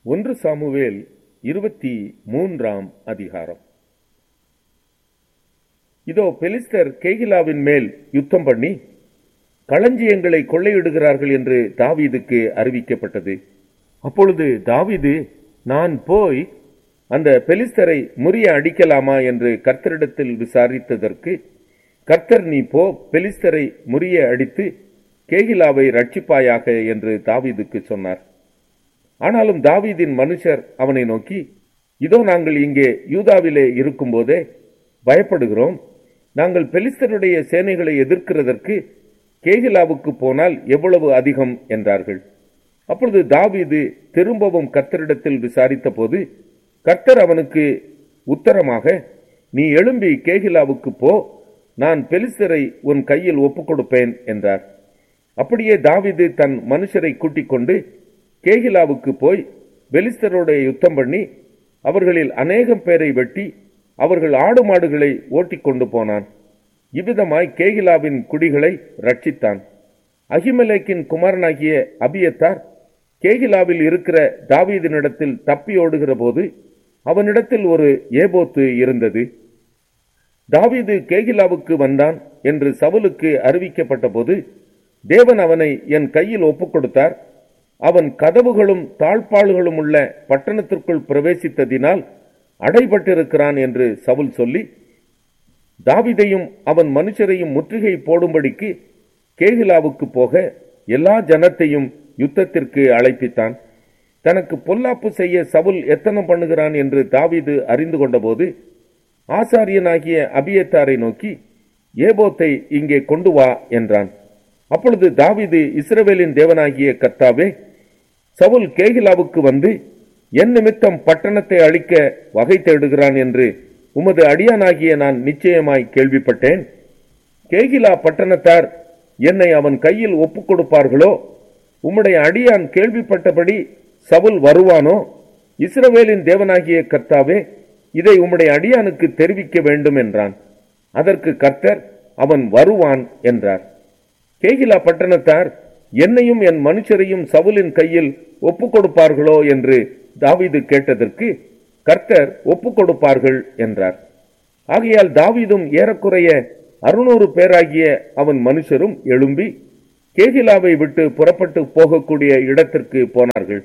ஒன்று சாமுவேல் இருபத்தி மூன்றாம் அதிகாரம் இதோ பெலிஸ்தர் கேகிலாவின் மேல் யுத்தம் பண்ணி களஞ்சியங்களை கொள்ளையிடுகிறார்கள் என்று தாவீதுக்கு அறிவிக்கப்பட்டது அப்பொழுது தாவீது நான் போய் அந்த பெலிஸ்தரை முறிய அடிக்கலாமா என்று கர்த்தரிடத்தில் விசாரித்ததற்கு கர்த்தர் நீ போ பெலிஸ்தரை முறிய அடித்து கேகிலாவை ரட்சிப்பாயாக என்று தாவீதுக்கு சொன்னார் ஆனாலும் தாவீதின் மனுஷர் அவனை நோக்கி இதோ நாங்கள் இங்கே யூதாவிலே இருக்கும்போதே பயப்படுகிறோம் நாங்கள் பெலிஸ்தருடைய சேனைகளை எதிர்க்கிறதற்கு கேகிலாவுக்கு போனால் எவ்வளவு அதிகம் என்றார்கள் அப்பொழுது தாவீது திரும்பவும் கர்த்தரிடத்தில் விசாரித்த போது கர்த்தர் அவனுக்கு உத்தரமாக நீ எழும்பி கேகிலாவுக்கு போ நான் பெலிஸ்தரை உன் கையில் ஒப்புக் கொடுப்பேன் என்றார் அப்படியே தாவீது தன் மனுஷரை கூட்டிக் கொண்டு கேகிலாவுக்கு போய் பெலிஸ்தரோட யுத்தம் பண்ணி அவர்களில் அநேகம் பேரை வெட்டி அவர்கள் ஆடு மாடுகளை ஓட்டிக் கொண்டு போனான் இவ்விதமாய் கேகிலாவின் குடிகளை ரட்சித்தான் அகிமலேக்கின் குமாரனாகிய அபியத்தார் கேகிலாவில் இருக்கிற தாவீதினிடத்தில் தப்பி ஓடுகிற போது அவனிடத்தில் ஒரு ஏபோத்து இருந்தது தாவீது கேகிலாவுக்கு வந்தான் என்று சவுலுக்கு அறிவிக்கப்பட்ட போது தேவன் அவனை என் கையில் ஒப்புக் கொடுத்தார் அவன் கதவுகளும் தாழ்பாள்களும் உள்ள பட்டணத்திற்குள் பிரவேசித்ததினால் அடைபட்டிருக்கிறான் என்று சவுல் சொல்லி தாவிதையும் அவன் மனுஷரையும் முற்றுகை போடும்படிக்கு கேகிலாவுக்கு போக எல்லா ஜனத்தையும் யுத்தத்திற்கு அழைப்பித்தான் தனக்கு பொல்லாப்பு செய்ய சவுல் எத்தனம் பண்ணுகிறான் என்று தாவீது அறிந்து கொண்டபோது ஆசாரியனாகிய அபியத்தாரை நோக்கி ஏபோத்தை இங்கே கொண்டு வா என்றான் அப்பொழுது தாவீது இஸ்ரவேலின் தேவனாகிய கர்த்தாவே சவுல் கேகிலாவுக்கு வந்து என் நிமித்தம் பட்டணத்தை அழிக்க வகை தேடுகிறான் என்று உமது அடியானாகிய நான் நிச்சயமாய் கேள்விப்பட்டேன் கேகிலா பட்டணத்தார் என்னை அவன் கையில் ஒப்புக் கொடுப்பார்களோ உம்முடைய அடியான் கேள்விப்பட்டபடி சவுல் வருவானோ இஸ்ரவேலின் தேவனாகிய கர்த்தாவே இதை உம்முடைய அடியானுக்கு தெரிவிக்க வேண்டும் என்றான் அதற்கு கர்த்தர் அவன் வருவான் என்றார் கேகிலா பட்டணத்தார் என்னையும் என் மனுஷரையும் சவுலின் கையில் ஒப்புக் கொடுப்பார்களோ என்று தாவீது கேட்டதற்கு கர்த்தர் ஒப்புக் கொடுப்பார்கள் என்றார் ஆகையால் தாவீதும் ஏறக்குறைய அறுநூறு பேராகிய அவன் மனுஷரும் எழும்பி கேகிலாவை விட்டு புறப்பட்டு போகக்கூடிய இடத்திற்கு போனார்கள்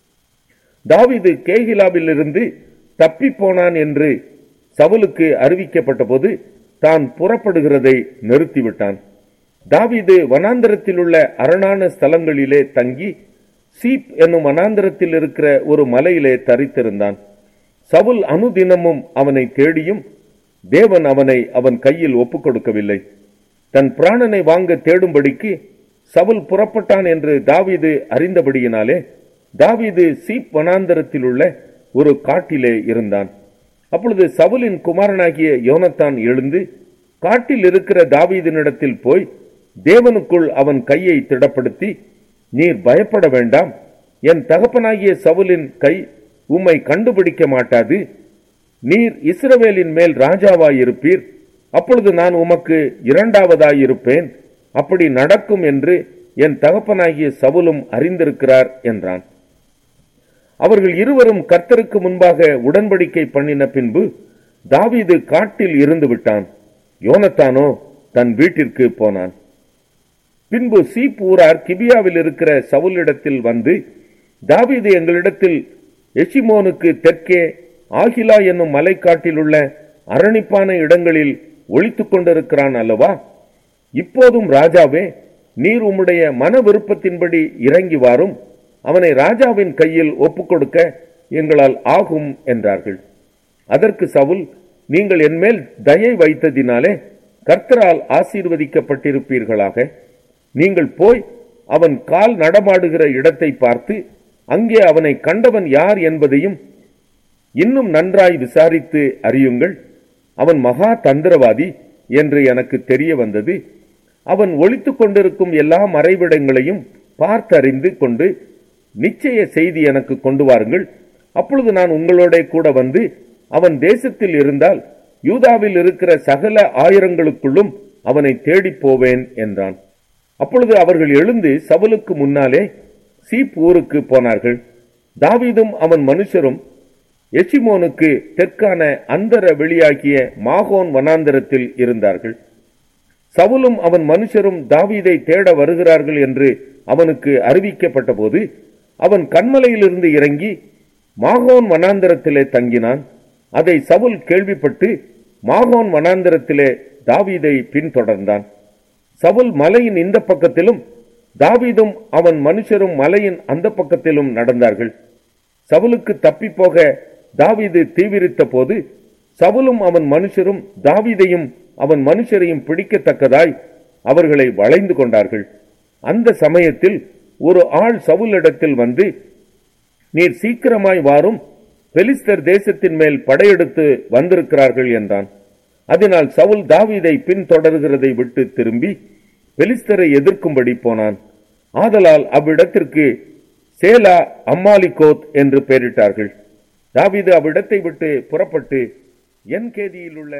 தாவீது கேகிலாவிலிருந்து தப்பி போனான் என்று சவுலுக்கு அறிவிக்கப்பட்ட போது தான் புறப்படுகிறதை நிறுத்திவிட்டான் தாவீது வனாந்தரத்தில் உள்ள அரணான ஸ்தலங்களிலே தங்கி சீப் என்னும் வனாந்தரத்தில் இருக்கிற ஒரு மலையிலே தரித்திருந்தான் சவுல் அனுதினமும் அவனை தேடியும் தேவன் அவனை அவன் கையில் ஒப்புக் கொடுக்கவில்லை தன் பிராணனை வாங்க தேடும்படிக்கு சவுல் புறப்பட்டான் என்று தாவீது அறிந்தபடியினாலே தாவீது சீப் வனாந்தரத்தில் உள்ள ஒரு காட்டிலே இருந்தான் அப்பொழுது சவுலின் குமாரனாகிய யோனத்தான் எழுந்து காட்டில் இருக்கிற தாவீதினிடத்தில் போய் தேவனுக்குள் அவன் கையை திடப்படுத்தி நீர் பயப்பட வேண்டாம் என் தகப்பனாகிய சவுலின் கை உம்மை கண்டுபிடிக்க மாட்டாது நீர் இஸ்ரவேலின் மேல் ராஜாவாயிருப்பீர் அப்பொழுது நான் உமக்கு இரண்டாவதாயிருப்பேன் அப்படி நடக்கும் என்று என் தகப்பனாகிய சவுலும் அறிந்திருக்கிறார் என்றான் அவர்கள் இருவரும் கர்த்தருக்கு முன்பாக உடன்படிக்கை பண்ணின பின்பு தாவீது காட்டில் இருந்து விட்டான் யோனத்தானோ தன் வீட்டிற்கு போனான் பின்பு சீப் ஊரார் கிபியாவில் இருக்கிற சவுலிடத்தில் வந்து தாவீது எங்களிடத்தில் எஷிமோனுக்கு தெற்கே ஆகிலா என்னும் மலைக்காட்டில் உள்ள அரணிப்பான இடங்களில் ஒழித்துக் கொண்டிருக்கிறான் அல்லவா இப்போதும் ராஜாவே நீர் உம்முடைய மன விருப்பத்தின்படி இறங்கி வாரும் அவனை ராஜாவின் கையில் ஒப்புக் கொடுக்க எங்களால் ஆகும் என்றார்கள் அதற்கு சவுல் நீங்கள் என்மேல் தயை வைத்ததினாலே கர்த்தரால் ஆசீர்வதிக்கப்பட்டிருப்பீர்களாக நீங்கள் போய் அவன் கால் நடமாடுகிற இடத்தை பார்த்து அங்கே அவனை கண்டவன் யார் என்பதையும் இன்னும் நன்றாய் விசாரித்து அறியுங்கள் அவன் மகா தந்திரவாதி என்று எனக்கு தெரிய வந்தது அவன் ஒழித்துக் கொண்டிருக்கும் எல்லா மறைவிடங்களையும் பார்த்தறிந்து கொண்டு நிச்சய செய்தி எனக்கு கொண்டு வாருங்கள் அப்பொழுது நான் உங்களோட கூட வந்து அவன் தேசத்தில் இருந்தால் யூதாவில் இருக்கிற சகல ஆயிரங்களுக்குள்ளும் அவனை தேடிப் போவேன் என்றான் அப்பொழுது அவர்கள் எழுந்து சவுலுக்கு முன்னாலே சீப் ஊருக்கு போனார்கள் தாவீதும் அவன் மனுஷரும் எச்சிமோனுக்கு தெற்கான அந்தர வெளியாகிய மாகோன் வனாந்தரத்தில் இருந்தார்கள் சவுலும் அவன் மனுஷரும் தாவீதை தேட வருகிறார்கள் என்று அவனுக்கு அறிவிக்கப்பட்ட போது அவன் கண்மலையிலிருந்து இறங்கி மாகோன் வனாந்தரத்திலே தங்கினான் அதை சவுல் கேள்விப்பட்டு மாகோன் வனாந்தரத்திலே தாவீதை பின்தொடர்ந்தான் சவுல் மலையின் இந்த பக்கத்திலும் தாவீதும் அவன் மனுஷரும் மலையின் அந்த பக்கத்திலும் நடந்தார்கள் சவுலுக்கு தப்பி போக தாவீது தீவிரித்த போது சவுலும் அவன் மனுஷரும் தாவீதையும் அவன் மனுஷரையும் பிடிக்கத்தக்கதாய் அவர்களை வளைந்து கொண்டார்கள் அந்த சமயத்தில் ஒரு ஆள் சவுலிடத்தில் வந்து நீர் சீக்கிரமாய் வாரும் பெலிஸ்தர் தேசத்தின் மேல் படையெடுத்து வந்திருக்கிறார்கள் என்றான் அதனால் சவுல் தாவீதை பின்தொடர்கிறதை விட்டு திரும்பி பெலிஸ்தரை எதிர்க்கும்படி போனான் ஆதலால் அவ்விடத்திற்கு சேலா அம்மாலிகோத் என்று பெயரிட்டார்கள் தாவீது அவ்விடத்தை விட்டு புறப்பட்டு என் கேதியில் உள்ள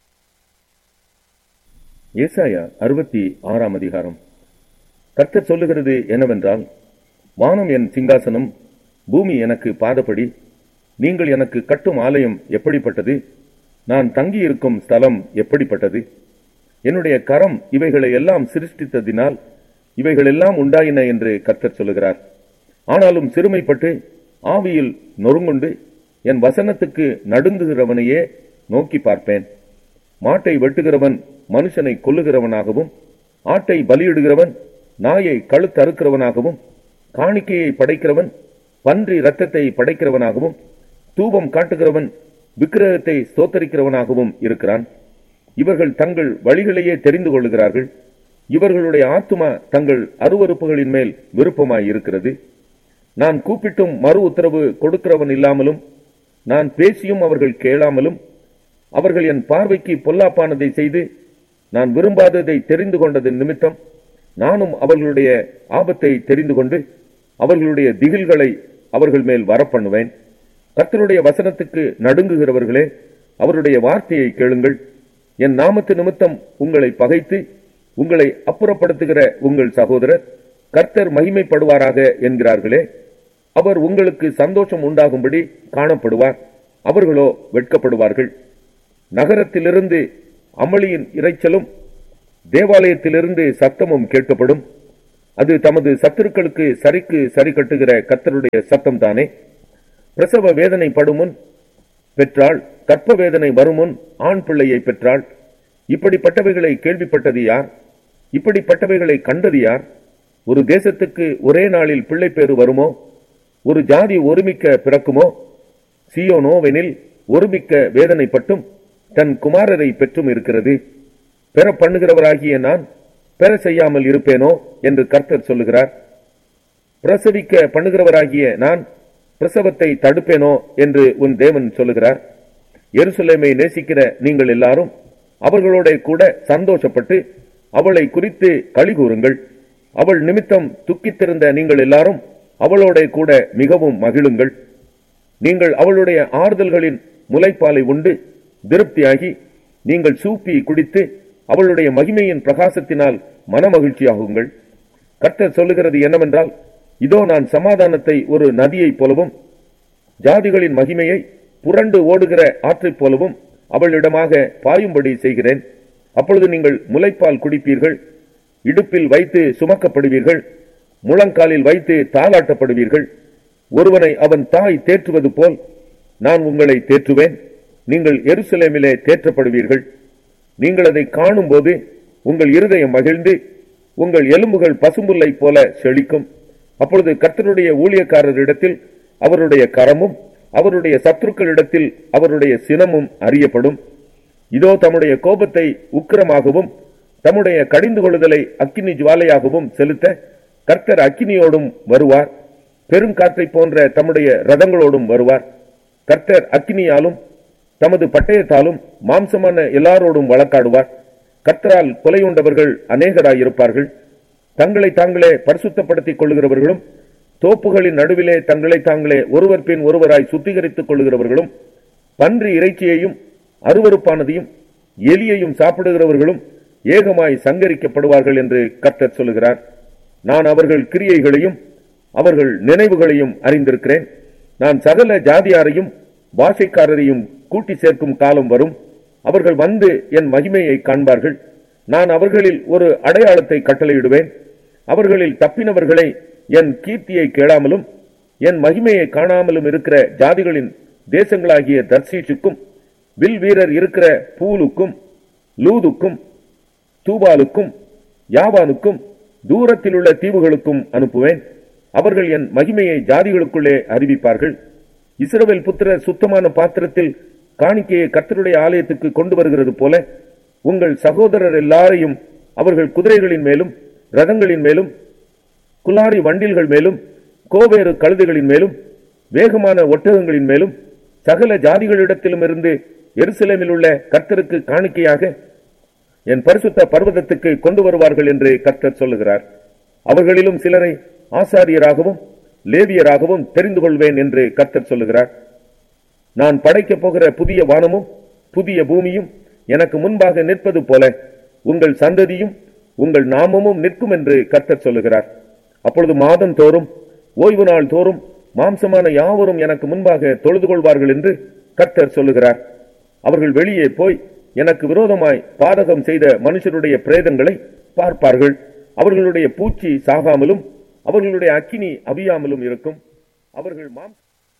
ஏசாயா அறுபத்தி ஆறாம் அதிகாரம் கர்த்தர் சொல்லுகிறது என்னவென்றால் வானம் என் சிங்காசனம் பூமி எனக்கு பாதப்படி நீங்கள் எனக்கு கட்டும் ஆலயம் எப்படிப்பட்டது நான் தங்கியிருக்கும் ஸ்தலம் எப்படிப்பட்டது என்னுடைய கரம் இவைகளை எல்லாம் சிருஷ்டித்ததினால் இவைகள் எல்லாம் உண்டாயின என்று கர்த்தர் சொல்லுகிறார் ஆனாலும் சிறுமைப்பட்டு ஆவியில் நொறுங்குண்டு என் வசனத்துக்கு நடுங்குகிறவனையே நோக்கி பார்ப்பேன் மாட்டை வெட்டுகிறவன் மனுஷனை கொல்லுகிறவனாகவும் ஆட்டை பலியிடுகிறவன் நாயை கழுத்தறுக்கிறவனாகவும் காணிக்கையை படைக்கிறவன் பன்றி இரத்தத்தை படைக்கிறவனாகவும் தூபம் காட்டுகிறவன் விக்கிரகத்தை ஸ்தோத்தரிக்கிறவனாகவும் இருக்கிறான் இவர்கள் தங்கள் வழிகளையே தெரிந்து கொள்ளுகிறார்கள் இவர்களுடைய ஆத்துமா தங்கள் அருவறுப்புகளின் மேல் விருப்பமாய் இருக்கிறது நான் கூப்பிட்டும் மறு உத்தரவு கொடுக்கிறவன் இல்லாமலும் நான் பேசியும் அவர்கள் கேளாமலும் அவர்கள் என் பார்வைக்கு பொல்லாப்பானதை செய்து நான் விரும்பாததை தெரிந்து கொண்டது நிமித்தம் நானும் அவர்களுடைய ஆபத்தை தெரிந்து கொண்டு அவர்களுடைய திகில்களை அவர்கள் மேல் வரப்பண்ணுவேன் கர்த்தருடைய வசனத்துக்கு நடுங்குகிறவர்களே அவருடைய வார்த்தையை கேளுங்கள் என் நாமத்து நிமித்தம் உங்களை பகைத்து உங்களை அப்புறப்படுத்துகிற உங்கள் சகோதரர் கர்த்தர் மகிமைப்படுவாராக என்கிறார்களே அவர் உங்களுக்கு சந்தோஷம் உண்டாகும்படி காணப்படுவார் அவர்களோ வெட்கப்படுவார்கள் நகரத்திலிருந்து அமளியின் இரைச்சலும் தேவாலயத்திலிருந்து சத்தமும் கேட்கப்படும் அது தமது சத்துருக்களுக்கு சரிக்கு சரி கட்டுகிற கர்த்தருடைய சத்தம் தானே பிரசவ வேதனை படுமுன் பெற்றாள் கற்ப வேதனை வருமுன் ஆண் பிள்ளையை பெற்றாள் இப்படிப்பட்டவைகளை கேள்விப்பட்டது யார் இப்படிப்பட்டவைகளை கண்டது யார் ஒரு தேசத்துக்கு ஒரே நாளில் பிள்ளை பேறு வருமோ ஒரு ஜாதி ஒருமிக்க பிறக்குமோ சியோனோவெனில் ஒருமிக்க வேதனைப்பட்டும் தன் குமாரரை பெற்றும் இருக்கிறது பெற பண்ணுகிறவராகிய நான் பெற செய்யாமல் இருப்பேனோ என்று கர்த்தர் சொல்லுகிறார் பிரசவிக்க பண்ணுகிறவராகிய நான் பிரசவத்தை தடுப்பேனோ என்று உன் தேவன் சொல்லுகிறார் எருசலேமை நேசிக்கிற நீங்கள் எல்லாரும் அவர்களோட கூட சந்தோஷப்பட்டு அவளை குறித்து களி கூறுங்கள் அவள் நிமித்தம் துக்கித்திருந்த நீங்கள் எல்லாரும் அவளோட கூட மிகவும் மகிழுங்கள் நீங்கள் அவளுடைய ஆறுதல்களின் முலைப்பாலை உண்டு திருப்தியாகி நீங்கள் சூப்பி குடித்து அவளுடைய மகிமையின் பிரகாசத்தினால் மனமகிழ்ச்சியாகுங்கள் கர்த்தர் சொல்லுகிறது என்னவென்றால் இதோ நான் சமாதானத்தை ஒரு நதியைப் போலவும் ஜாதிகளின் மகிமையை புரண்டு ஓடுகிற ஆற்றைப் போலவும் அவளிடமாக பாயும்படி செய்கிறேன் அப்பொழுது நீங்கள் முலைப்பால் குடிப்பீர்கள் இடுப்பில் வைத்து சுமக்கப்படுவீர்கள் முழங்காலில் வைத்து தாளாட்டப்படுவீர்கள் ஒருவனை அவன் தாய் தேற்றுவது போல் நான் உங்களை தேற்றுவேன் நீங்கள் எருசலேமிலே தேற்றப்படுவீர்கள் நீங்கள் அதை காணும்போது உங்கள் இருதயம் மகிழ்ந்து உங்கள் எலும்புகள் பசும்புல்லை போல செழிக்கும் அப்பொழுது கர்த்தருடைய ஊழியக்காரரிடத்தில் அவருடைய கரமும் அவருடைய சத்துருக்களிடத்தில் அவருடைய சினமும் அறியப்படும் இதோ தம்முடைய கோபத்தை உக்கிரமாகவும் தம்முடைய கடிந்து கொள்ளுதலை அக்கினி ஜுவாலையாகவும் செலுத்த கர்த்தர் அக்கினியோடும் வருவார் பெருங்காற்றை போன்ற தம்முடைய ரதங்களோடும் வருவார் கர்த்தர் அக்கினியாலும் தமது பட்டயத்தாலும் மாம்சமான எல்லாரோடும் வழக்காடுவார் கர்த்தரால் கொலையுண்டவர்கள் அநேகராயிருப்பார்கள் தங்களை தாங்களே பரிசுத்தப்படுத்திக் கொள்ளுகிறவர்களும் தோப்புகளின் நடுவிலே தங்களை தாங்களே ஒருவர் பின் ஒருவராய் சுத்திகரித்துக் கொள்ளுகிறவர்களும் பன்றி இறைச்சியையும் அருவருப்பானதையும் எலியையும் சாப்பிடுகிறவர்களும் ஏகமாய் சங்கரிக்கப்படுவார்கள் என்று கர்த்தர் சொல்லுகிறார் நான் அவர்கள் கிரியைகளையும் அவர்கள் நினைவுகளையும் அறிந்திருக்கிறேன் நான் சகல ஜாதியாரையும் பாஷைக்காரரையும் கூட்டி சேர்க்கும் காலம் வரும் அவர்கள் வந்து என் மகிமையை காண்பார்கள் நான் அவர்களில் ஒரு அடையாளத்தை கட்டளையிடுவேன் அவர்களில் தப்பினவர்களை என் கீர்த்தியை கேளாமலும் என் மகிமையை காணாமலும் இருக்கிற ஜாதிகளின் தேசங்களாகிய தர்சீஷுக்கும் வில் வீரர் இருக்கிற பூலுக்கும் லூதுக்கும் தூபாலுக்கும் யாவானுக்கும் தூரத்தில் உள்ள தீவுகளுக்கும் அனுப்புவேன் அவர்கள் என் மகிமையை ஜாதிகளுக்குள்ளே அறிவிப்பார்கள் இஸ்ரவேல் புத்திரர் சுத்தமான பாத்திரத்தில் காணிக்கையை கர்த்தருடைய ஆலயத்துக்கு கொண்டு வருகிறது போல உங்கள் சகோதரர் எல்லாரையும் அவர்கள் குதிரைகளின் மேலும் ரதங்களின் மேலும் குலாரி வண்டில்கள் மேலும் கோவேறு கழுதைகளின் மேலும் வேகமான ஒட்டகங்களின் மேலும் சகல ஜாதிகளிடத்திலும் இருந்து எருசலேமில் உள்ள கர்த்தருக்கு காணிக்கையாக என் பரிசுத்த பர்வதத்துக்கு கொண்டு வருவார்கள் என்று கர்த்தர் சொல்லுகிறார் அவர்களிலும் சிலரை ஆசாரியராகவும் லேவியராகவும் தெரிந்து கொள்வேன் என்று கர்த்தர் சொல்லுகிறார் நான் படைக்கப் போகிற புதிய வானமும் புதிய பூமியும் எனக்கு முன்பாக நிற்பது போல உங்கள் சந்ததியும் உங்கள் நாமமும் நிற்கும் என்று கர்த்தர் சொல்லுகிறார் அப்பொழுது மாதம் தோறும் ஓய்வு நாள் தோறும் மாம்சமான யாவரும் எனக்கு முன்பாக தொழுது கொள்வார்கள் என்று கர்த்தர் சொல்லுகிறார் அவர்கள் வெளியே போய் எனக்கு விரோதமாய் பாதகம் செய்த மனுஷருடைய பிரேதங்களை பார்ப்பார்கள் அவர்களுடைய பூச்சி சாகாமலும் அவர்களுடைய அக்கினி அவியாமலும் இருக்கும் அவர்கள் மாம்ச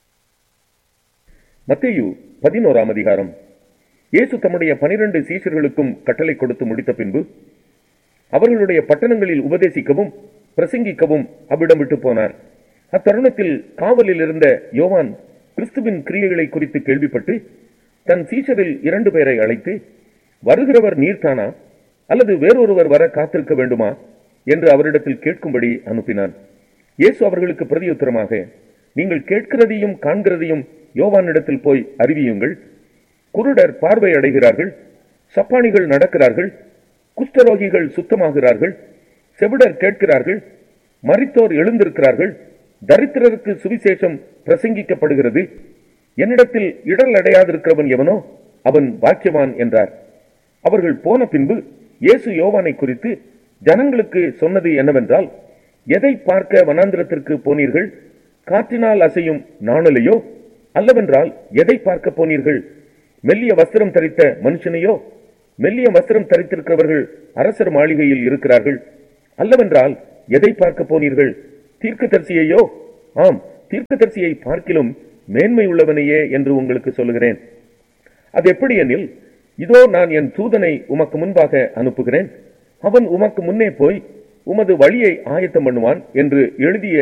மத்தேயு பதினோராம் அதிகாரம் இயேசு தம்முடைய பனிரெண்டு சீஷர்களுக்கும் கட்டளை கொடுத்து முடித்த பின்பு அவர்களுடைய பட்டணங்களில் உபதேசிக்கவும் பிரசங்கிக்கவும் அவ்விடம் விட்டு போனார் அத்தருணத்தில் காவலில் இருந்த யோவான் கிறிஸ்துவின் கிரியைகளை குறித்து கேள்விப்பட்டு தன் சீஷரில் இரண்டு பேரை அழைத்து வருகிறவர் நீர்தானா அல்லது வேறொருவர் வர காத்திருக்க வேண்டுமா என்று அவரிடத்தில் கேட்கும்படி அனுப்பினான் இயேசு அவர்களுக்கு பிரதியுத்தரமாக நீங்கள் கேட்கிறதையும் காண்கிறதையும் யோவானிடத்தில் போய் அறிவியுங்கள் குருடர் பார்வை அடைகிறார்கள் சப்பானிகள் நடக்கிறார்கள் குஷ்டரோகிகள் சுத்தமாகிறார்கள் செவிடர் கேட்கிறார்கள் மரித்தோர் எழுந்திருக்கிறார்கள் தரித்திரருக்கு சுவிசேஷம் பிரசங்கிக்கப்படுகிறது என்னிடத்தில் இடர் அடையாதிருக்கிறவன் எவனோ அவன் பாக்கியவான் என்றார் அவர்கள் போன பின்பு இயேசு யோவானை குறித்து ஜனங்களுக்கு சொன்னது என்னவென்றால் எதை பார்க்க வனாந்திரத்திற்கு போனீர்கள் காற்றினால் அசையும் நாணலையோ அல்லவென்றால் எதை பார்க்க போனீர்கள் மெல்லிய வஸ்திரம் தரித்த மனுஷனையோ மெல்லிய வஸ்திரம் தரித்திருக்கிறவர்கள் அரசர் மாளிகையில் இருக்கிறார்கள் அல்லவென்றால் எதை பார்க்க போனீர்கள் தீர்க்கதரிசியையோ ஆம் தீர்க்கதரிசியை பார்க்கிலும் மேன்மை உள்ளவனையே என்று உங்களுக்கு சொல்லுகிறேன் அது எப்படி எனில் இதோ நான் என் தூதனை உமக்கு முன்பாக அனுப்புகிறேன் அவன் உமக்கு முன்னே போய் உமது வழியை ஆயத்தம் பண்ணுவான் என்று எழுதிய